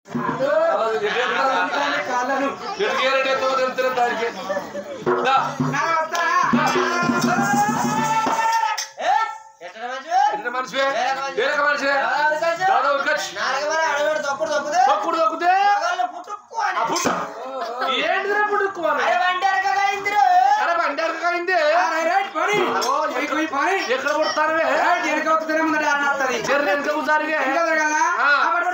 కాళ్ళను ఎటుకేరేటో తెలుస్తుంది దానికి దా, నా వస్తానా ఎట్లా మంచివే ఎట్ట మనిషివే వేరొక మనిషివే దాదా ఉరికొచ్చి నాలుగు అడవాడు తప్పుడు తప్పుదే తొక్కుడు తొక్కుతే మగాళ్ళు పుట్టుకు అని ఆ పుట్టు ఏంటిదిరా పుట్టుకు అని అరే వంటారు కదా ఇందిరు అరే బండి అరకైంది రైట్ పని పోయి పోయి పని ఎక్కడ పుడతారువే రైట్ వెనక ఒక తిన ముందర అన్నది చెర్రి ఎంత కూర్చారుగా ఇంకా కదా ఆ.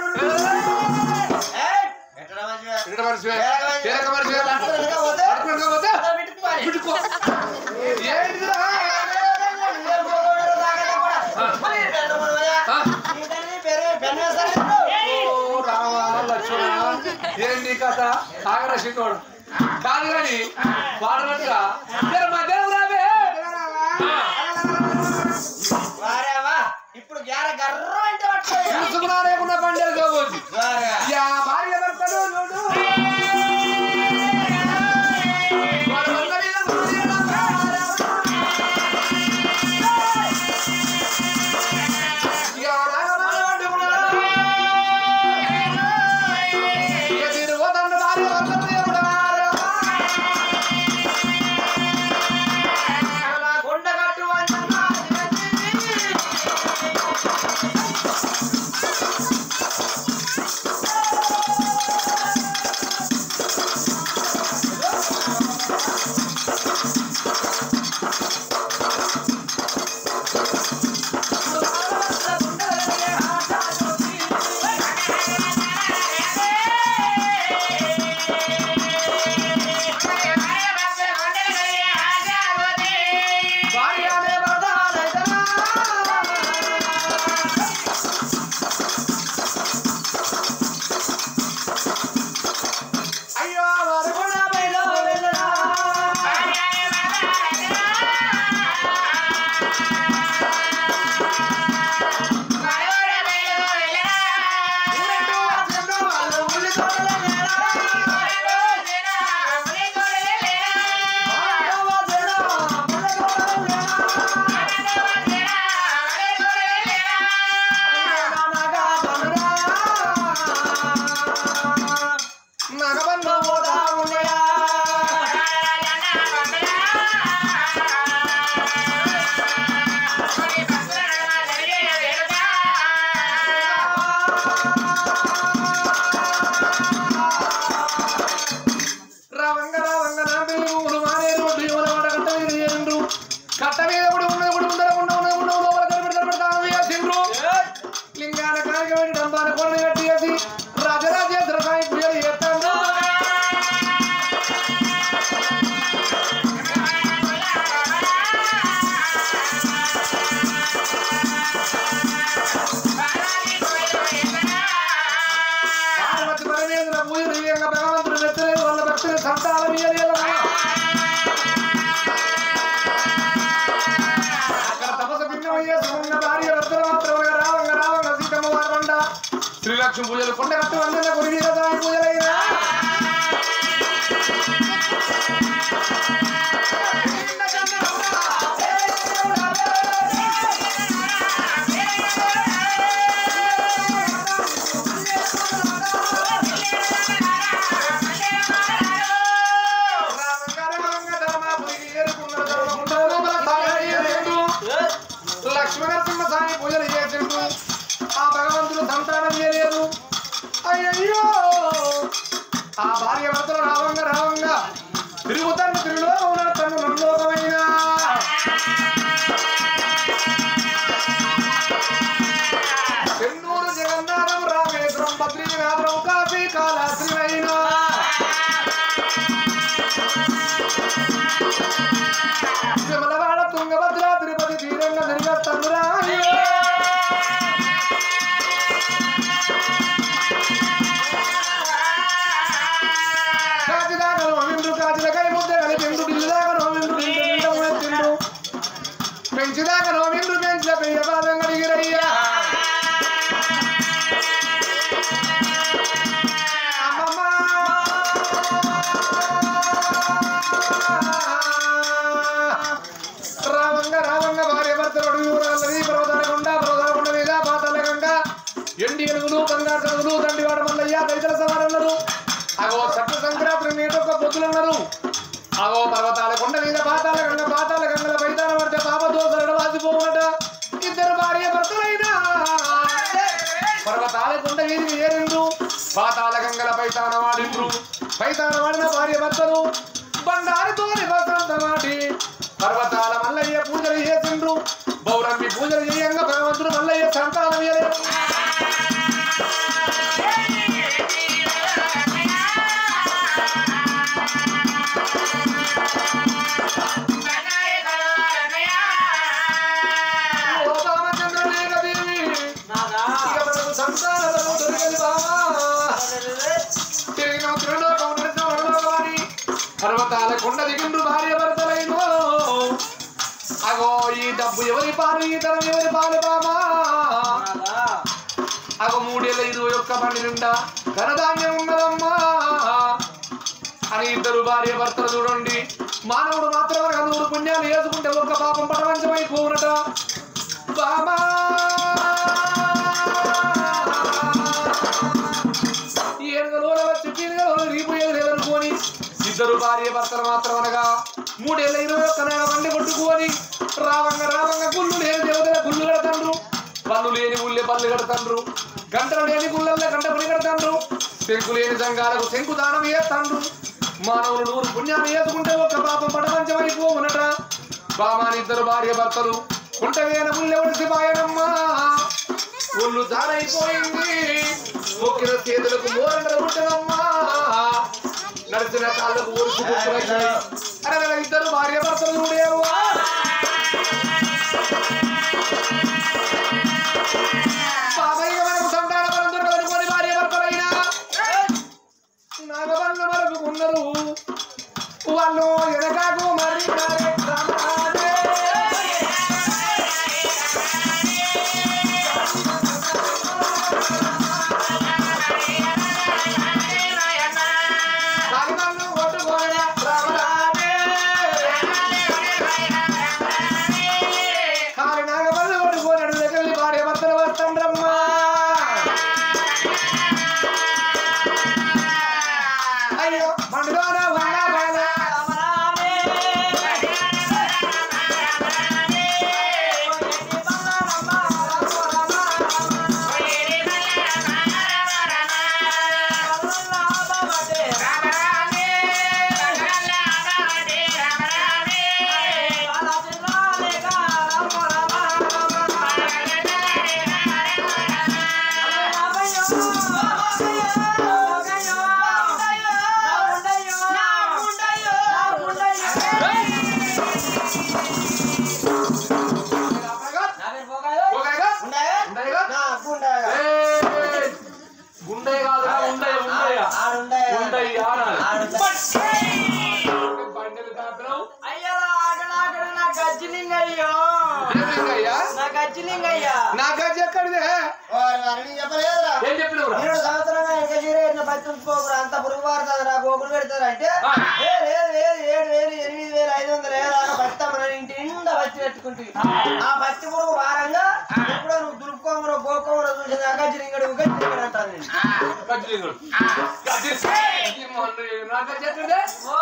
ఎట్లా మంచివే ఎక్కడ మనిషివే వేరొక మనిషివే పట్టుకుని పోతే పట్టుకుని పోతే పెట్టుకు అని పుట్టుకో ఏంటిదిరా ఓ రామ లక్ష్మణ ఏంటి కథ ఆగరా చిన్నోడు కాదు కానీ వాడనట్టుగా జర మధ్యాహ్నం రావే ఇప్పుడు గ్యార గర్ర అంటే పట్టుకోవాలి చూసుకున్నా లేకుండా బండి కాబోతుంది యా భార్య భర్తలు చూడు వాడు వంద మీద భార్య యా నాగమల్ల పట్టుకున్నాడు. ఇక తిరుగుతుండు భార్య భర్తలు దేవుడవారు. నా కొండ కట్టు వంచన భార్యనే భర్తలైతనా. అయ్యో వారు కూడా బయలు వెళ్ళరా. ఊరెటు వాచెను వాళ్ళు ఉల్లి తోటలో లేరా. వాడు వాచెను ముళ్ళ తోటలో లేరా. నాగా బండురా. నగబండు పోతా ఉండయా. రావంగ రావంగ నా పెళ్లి ఊరు మారే రోడ్డు ఎవరు వాడ కట్ట మీద చేరిండ్రు కట్ట మీద కూడా ఉన్నది కూడా ముందర ఉన్న ఉన్నది కూడా లోపల కనిపెడతా పెడతాను వేసిండ్రు లింగాల కాలిక పెట్టి డంబాల కొడని కట్టి వేసి రాజరాజేంద్ర సాయి పూజలు చేస్తాను పార్వతి పరమేంద్ర పూజలు చేయంగా భగవంతుడు మెచ్చలేదు వాళ్ళ భక్తులు సంతానం ఇయ్యలేదమ్మా అక్కడ తపస్సు భిన్నమయ్యే సుమంగ భార్య భర్తలు మాత్రమే రావంగ రావంగ సీతమ్మ వారమండ శ్రీలక్ష్మి పూజలు కొండ కట్టు వందన గురువీర సాయి పూజలైనా లక్ష్మీనరసింహ స్వామి పూజలు చేసిండు ఆ భగవంతుడు సంతానం చేయలేదు అయ్యయ్యో ఆ భార్య భర్తలు రావంగా రావంగా తిరుగుతాను తిరుగులో తను నందోకమైన చెన్నూరు జగన్నాథం రామేశ్వరం బద్రీనాథం కాశీ కాళాశ్రీనైనా విమలవాడ తుంగభద్ర తిరుపతి తీరంగా తిరిగేస్తానురా కాచిదాకలు అమింద్రు కాచిలకై ముద్ద కలిపి ముగ్గురు ఉన్నారు అవో పర్వతాల కొండ మీద పాతాల గంగ పాతాల గంగల పైతాల పడితే పాప దోసలు వాసిపోవట ఇద్దరు భార్య భర్తలైనా పర్వతాల కొండ వీధిని ఏరిండ్రు పాతాల గంగల పైతాన వాడిండ్రు పైతాన వాడిన భార్య భర్తలు బండారితో వసంతమాటి పర్వతాల మల్లయ్య పూజలు చేసిండ్రు బౌరంబి పూజలు చేయంగా భగవంతుడు మల్లయ్య సంతానం ఇయ్యలేదు ఓ రామచంద్రనేక దేవి ఇక మనకు సంతానము దొరికదు బావా తిరిగిన త్రిలోకం నడిచిన వరలోకవాణి పర్వతాల కొండ దిగిండ్రు భార్య భర్తలైనో అగో ఈ డబ్బు ఎవరి పాలు ఈ తరం ఎవరి పాలు బామా అగో మూడేళ్ళ ఇరవై ఒక్క బండి నిండా ధనధాన్యం ఉన్నదమ్మా అని ఇద్దరు భార్య భర్తలు చూడండి మానవుడు మాత్రమే నూరు పుణ్యాలు వేసుకుంటే ఒక్క పాపం పటవంచమైపోవునట బామా ఏనుగలో వచ్చి పీనుగలో రీపోయేది లేదనుకోని ఇద్దరు భార్య భర్తలు మాత్రం అనగా మూడేళ్ళ ఇరవై ఒక్క నెల బండి కొట్టుకొని రావంగ రావంగ గుళ్ళు లేని దేవతల గుళ్ళు కడతాండ్రు పళ్ళు లేని ఊళ్ళే పళ్ళు కడతాండ్రు గంటలు లేని గుళ్ళల్లో గంట పని కడతాండ్రు శంకు లేని సంఘాలకు శంకు దానం చేస్తాండ్రు మానవులు నూరు పుణ్యాలు వేసుకుంటే ఒక్క పాపం పటవంచమైపోవునట బామాని ఇద్దరు భార్య భర్తలు కుంటవేన ముళ్ళె ఒడిసి పాయనమ్మా ఒళ్ళు జారైపోయింది మొక్కిన చేతులకు మోరండలు పుట్టనమ్మా నడిచిన కాళ్ళకు ఒరుసు పుట్టుకొచ్చింది అరే ఇద్దరు భార్య భర్తలు చూడేవా బాబాయ్య మనకు సంతాన బలం దొరకదనుకొని భార్య భర్తలైనా నాగవల్ల వరకు ఉన్నారు వాళ్ళు ఎనకాకు మరి రామాదే. కాగితాలను కొట్టుకోని రామరామే. కాలి నాగవల్లి కొట్టుకొని అడుగు దగ్గరికి భార్య భర్తలు వస్తాండ్రమ్మా అయ్యో మండులోన ఉన్న బాల ఓకేగా? ఉండేగా? ఏయ్! గుండె కాదురా ఉండయ్య ఉండయ్య ఉండయ్య ఆడాలి బండలు తాపినావు ఏమింగయ్యా? నా గజ్జి ఎక్కడిదే చెప్పలేదురా ఏం చెప్పినవురా మీరు సంవత్సరంగా ఇంకా చీర పట్టించుకోకురా అంత పురుగు పారుతుంది రా గోకులు పెడతారు అంటే ఆ. ఏ లేదు లేదు ఏడు వేలు ఎనిమిది వేలు ఐదు వందలు ఏడు దాకా పట్టామని ఇంటి నిండా పచ్చి పెట్టుకుంటుంది ఆ పచ్చి పురుగు వారంగా ఎప్పుడో నువ్వు దులుపుకోమరో గోకోమరో చూసి గజ్జిలింగడు గజ్జిలింగడు అంటాను నేను గజ్జిలింగుడు. గజ్జి- ఈ మొన్న నా గజ్జి ఎక్కడిదే?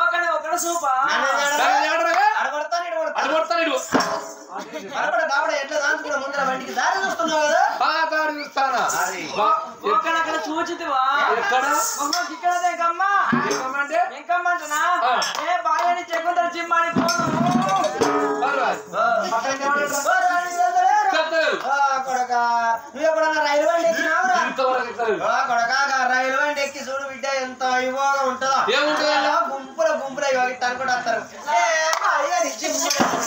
దాన్ని ఏడరా? అడగొడతాను ఇటు అది కొడతాను ఇడు. అడగడ కాబట్టి ఎట్లా దాచుకున్న ముందర బండికి దారి చూస్తున్నావు కదా ఆ దారి చూస్తానా అది. బా, ఎక్కడ? అక్కడ చూచితివా ఎక్కడ ఇక్కడదే కమ్మా ఏమంటే ఇంకమ్మంటనా ఆ. ఏ బాయని చెక్కుంటారు జిమ్మాని పోను పర్వాలేదు. పక్కన ఏమంటారు? ఓ రాణి వెళ్తలేరు. చెప్తలేరు. ఆ, కొడకా నువ్వు ఎప్పుడన్నా రైలు బండి ఎక్కినావురా ఇంతవరకు ఎక్కలేదు. ఆ కొడకా ఆ రైలు బండి ఎక్కి చూడు బిడ్డ ఎంత ఇవ్వగా ఉంటుందా ఏముంటుందా? అలా గుంపుల గుంపుల ఇవ్వగా తనుకుంటూ వస్తారు ఏ, అయ్యా, నీ జిమ్ము.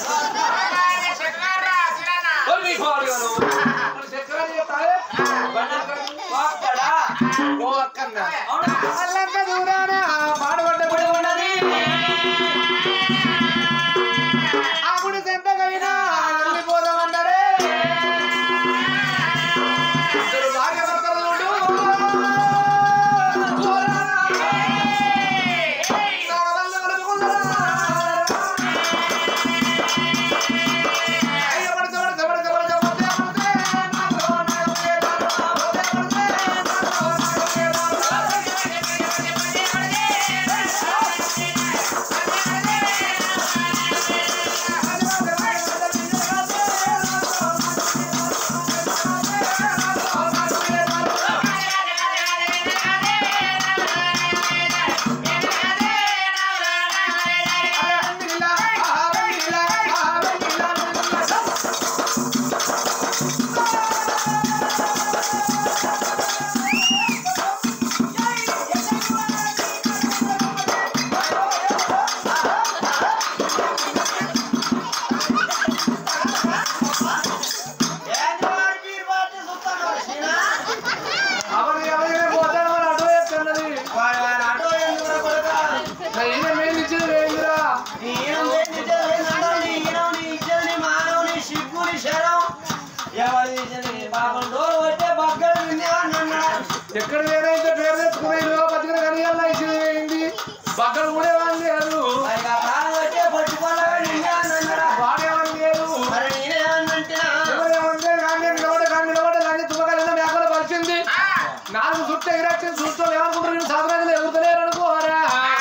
ఓ నీ పాడుగాను. మరి చక్కెర చెప్తావే? బండి ఎక్కడ? అక్కడ ఓ అక్కన్నా. అవునా అల్లంక దూరాన పాడుబడ్డ గుడి ఉన్నది. ఆ గుడి సెంతకైనా వెళ్ళిపోదామన్నారే. ఇద్దరు భార్య భర్తలు చూడు. నాగవల్లి కలుపుకుంటారా? అయ్య పడితే పడితే పడితే పడితే పడితే పడితే నాగో నాగవల్లి పడితే పడితే నాగో నాగవల్లి పడితే చూస్తూ ఏమనుకుంటారు నేను సాధన ఎగురుతలేరు అనుకోరా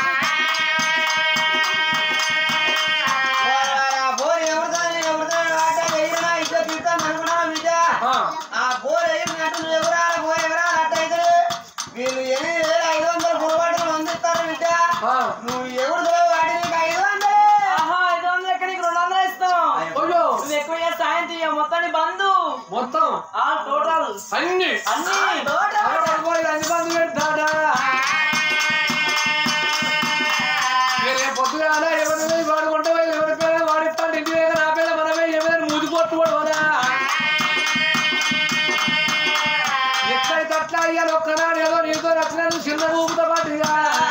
బోర్ ఎవరిదాని ఎవరిదాని ఆట వెయ్యనా ఇట్లా తింటాం అనుకున్నావా బిడ్డ ఆ, ఆ బోర్ ఎగిరినట్టు నువ్వు ఎగురాలి బోర్ ఎగరాలి అట్టయితే వీళ్ళు ఎనిమిది వేల ఐదు వందలు పొరపాటులు అందిస్తారు బిడ్డ ఆ. నువ్వు ఎగురుతావు వాటి నీకు ఐదు వందలే ఆహా ఐదు వందలు ఎక్కడ నీకు రెండు వందలు ఇస్తాం అయ్యో నువ్వు ఎక్కువ చేస్తే సాయం తీయ మొత్తాన్ని బంధు మొత్తం ఆ టోటల్ అన్ని అన్ని అరవై అన్ని మంది పెడతాడా నేనే పొద్దుగాల ఎవరిని వాడుకుంటే ఎవరి పేరు వాడిస్తాడు ఇంటి దగ్గర నా పేరు మనమే ఏమైనా ముది కొట్టుకోవడా ఎక్కడికి అట్లా అయ్యాలి ఒక్కనాడు ఏదో నీతో నచ్చినట్టు చిన్న ఊపుతో పాటుగా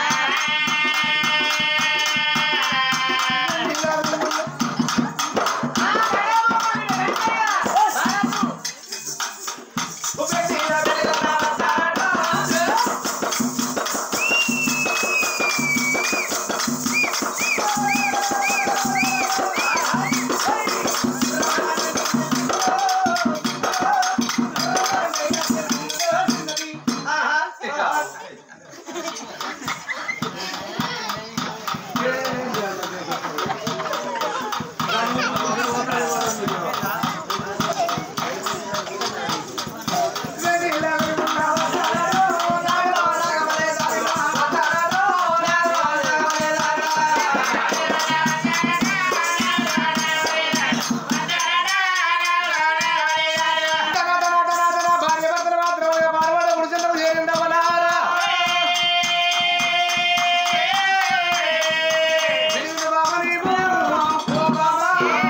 భార్య భర్తలు మాత్రమే పాల్గొన్న పురుషులు చేరిందవనారా నిన్ను బాబా నీవు, ఓ బాబా.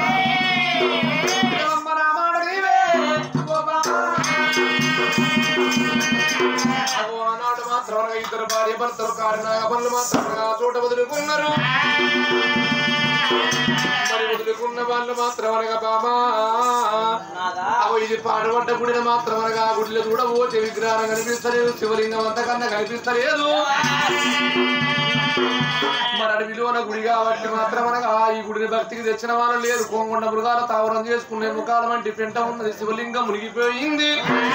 అమ్మ నామాడు నీవే, ఓ బాబా. అగో ఆనాడు మాత్రమే ఇద్దరు భార్య భర్తలు కారణంగా పనులు మాత్రమే ఆ చోట వదులుకున్నారు మరి వదులుకున్న వాళ్ళు మాత్రమనగా బాబా నాదా అగో ఇది పాడుపడ్డ గుడిని మాత్రమనగా ఆ గుడిలో కూడా పోతే విగ్రహం కనిపిస్తలేదు శివలింగం అంతకన్నా కనిపిస్తలేదు మరి అడవిలోన గుడి కాబట్టి మాత్రమనగా ఈ గుడిని భక్తికి తెచ్చిన వాళ్ళు లేరు కోంగొండ మృగాల తావరం చేసుకునే ముఖాల వంటి పెంట ఉన్నది శివలింగం మునిగిపోయింది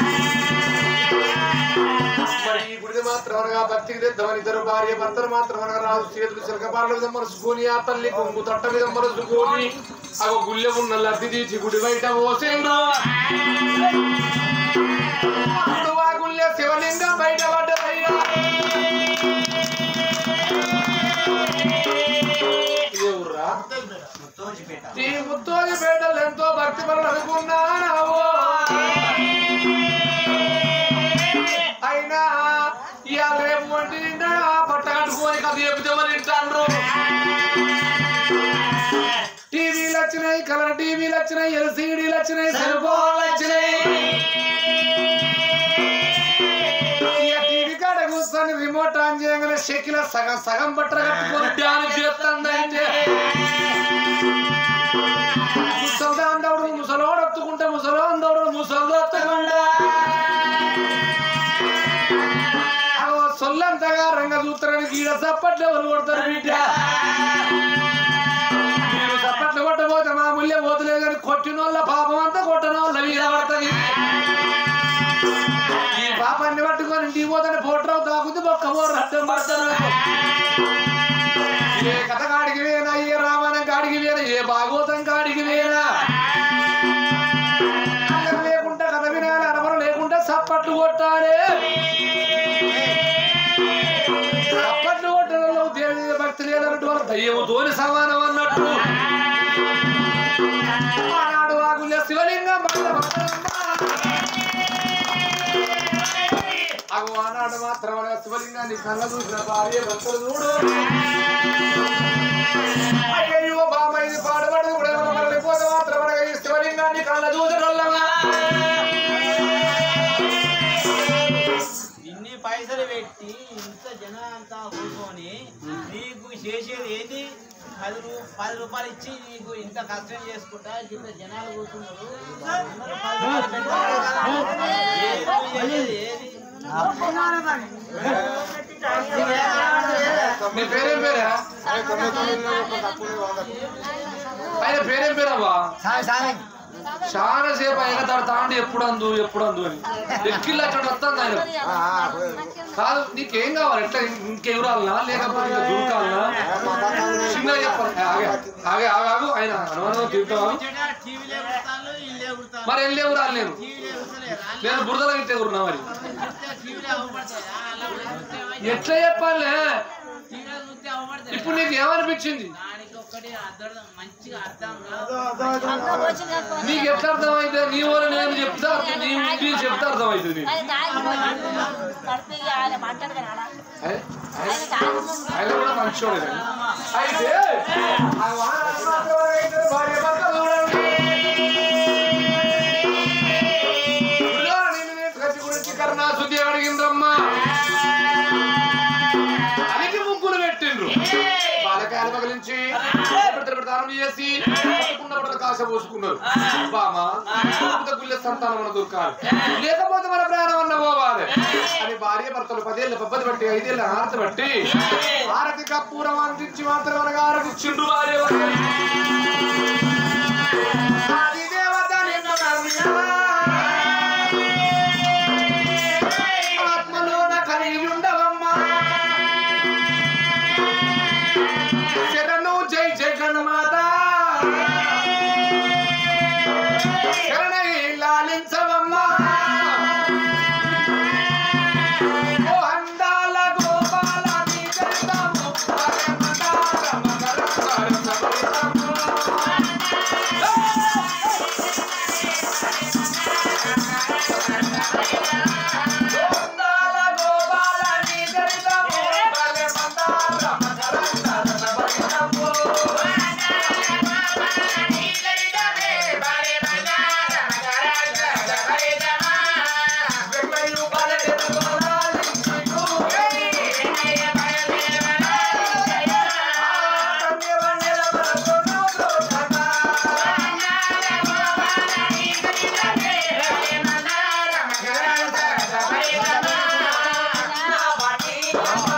మరి ఈ గుడిని మాత్రమనగా భక్తికి తెద్దామని ఇద్దరు భార్య భర్తలు మాత్రమనగా రాజు చేతులు చిలకపాల మీద మరుచుకొని ఆ తల్లి కొంగు తట్ట మీద మరుచుకొని అగో గుళ్ళె ఉన్న లబ్ధి తీసి గుడి బయట పోసిండ్రు అప్పుడు ఆ గుళ్ళె శివలింగం బయట పడ్డదయ్యా ఇదే ఊర్రా ఈ ముత్తోజి పేటలు ఎంతో భక్తి పనులు అనుకున్నావు అయినా ఇవాళ రేపు వంటి నిండా పట్ట కట్టుకొని కథ చెప్తే మరి వింటాండ్రు టీవీలు వచ్చినాయి కలర్ టీవీలు వచ్చినాయి ఎల్సీడీలు వచ్చినాయి సెల్ ఫోన్లు వచ్చినాయి ఇక టీవీ కాడ కూర్చొని రిమోట్ ఆన్ చేయగానే షెకిల సగం సగం బట్టలు కట్టుకొని డ్యాన్స్ చేస్తుందంటే ముసల్దా అందవుడు ముసలోడు ఒత్తుకుంటే ముసలో అందవుడు ముసలు ఒత్తుకుండా అగో సొల్లంతగా రంగ చూస్తారని గీడ చప్పట్లు ఎవరు కొడతారు బిడ్డ మీరు చప్పట్లు కొట్టబోతే మా ముల్య పోతులేదు కానీ కొట్టిన వాళ్ళ పాపం అంతా కొట్టిన వాళ్ళ మీద పడుతుంది ఈ పాపాన్ని పట్టుకొని ఇంటికి పోతే ఫోటో తాగుతూ పక్క పోరు అడ్డం పడతారు ఏ కథ కాడికి వేనా ఏ రామాయణం కాడికి వేనా ఏ భాగవతం కాడికి వేనా అన్నం లేకుండా కథ వినాలి అనవరం లేకుండా సప్పట్లు కొట్టాలి సప్పట్లు కొట్టడంలో దేవుని భక్తి లేదన్నట్టు వాళ్ళ దయ్యముతోని సమానం అన్నట్టు ఆనాడు ఆగుల్య శివలింగం బండ అగు ఆనాడు మాత్రం శివలింగాన్ని కళ్ళ చూసిన భార్య భక్తులు చూడు అయ్యో బాబా ఇది పాడుపడదు కూడా మరలిపోతే మాత్రం ఈ శివలింగాన్ని కళ్ళ చూసడల్లగా ఇన్ని పైసలు పెట్టి ఇంత జనం అంతా కూర్చొని నీకు చేసేది ఏంటి పది రూ పది రూపాయలు ఇచ్చి నీకు ఇంత కష్టం చేసుకుంటా ఇంత జనాలు కూర్చున్నారు అందరూ పది రూపాయలు పెట్టాలి కదా. ఏది నువ్వు చేసేది ఏది? నీ పేరేం పేరా ఆయన పేరేం పేరవ్వా చాలా సేపు ఆయన తడ తాండి ఎప్పుడు అందు ఎప్పుడు అందు అని ఎక్కిళ్ళు అక్కడ వస్తుంది ఆయన కాదు నీకేం కావాలి ఎట్లా ఇంకెవరాలనా లేకపోతే ఇంకా దూకాలనా చిన్న చెప్పాలి ఆగే ఆగే ఆగే ఆగు ఆయన అనుమానం తిరుగుతావా టీవీలో ఎగురుతాను ఇల్లు ఎగురుతాను మరి వెళ్ళి ఎవరాలు నేను టీవీలో ఎగురుతలేరా నేను బురదలో ఇంటి ఎగురున్నా మరి టీవీలో అవ్వబడతాయా అలా కూడా చూస్తే ఎట్లా చెప్పాలే టీవీలో చూస్తే అవ్వబడతాయి ఇప్పుడు నీకు ఏమనిపించింది దానికి ఒక్కటి అర్థం మంచిగా అర్థం కాదు నీకు ఎట్లా అర్థమైతే నీ వల్ల నేను చెప్తా అర్థం- నీ నీ చెప్తే అర్థమవుతుంది నీకు. అయ్- అయ్- ఆయన కూడా మంచోడే కానీ. అయితే ఆ వానరాజు మాత్రం అయితే భార్య భర్తలు చూడండి. గురుగారు నేను నీ కసి గురించి కరుణాశుద్ధి అడిగిండ్రమ్మా అనికి ముగ్గులు పెట్టిండ్రు బాలకాయలు పగిలించి పెడతారు దానం చేసి పట్టుకున్న బట్టలు కాస పోసుకున్నారు బామా లేకపోతే గుళ్ళె సంతానం మన దొరకాలి లేకపోతే మన ప్రాణం అన్న పోవాలి అని భార్య భర్తలు పదేళ్ళ పబ్బది బట్టి ఐదేళ్ళ హారతి బట్టి హారతి కప్పూరం అందించి మాత్రం అనగా ఆరతిచ్చిండ్రు భార్య భర్తలు. ఆది దేవత నిన్ను నమ్మినా, ఆత్మలోన కలిగి ఉండవమ్మా శరణు జై జగన్మాత శరణై లాలించవమ్మా ఓ అందాల గోపాల నీ చరితము, పరమదార మకర సరసరితము. అందాల గోపాల నీ చరితము, పరమదార మకర సరసరితము. వెన్నెలు బలెదెను బలాలించిను. కన్య వన్నెల బలతోను దోషణ. నా వాటి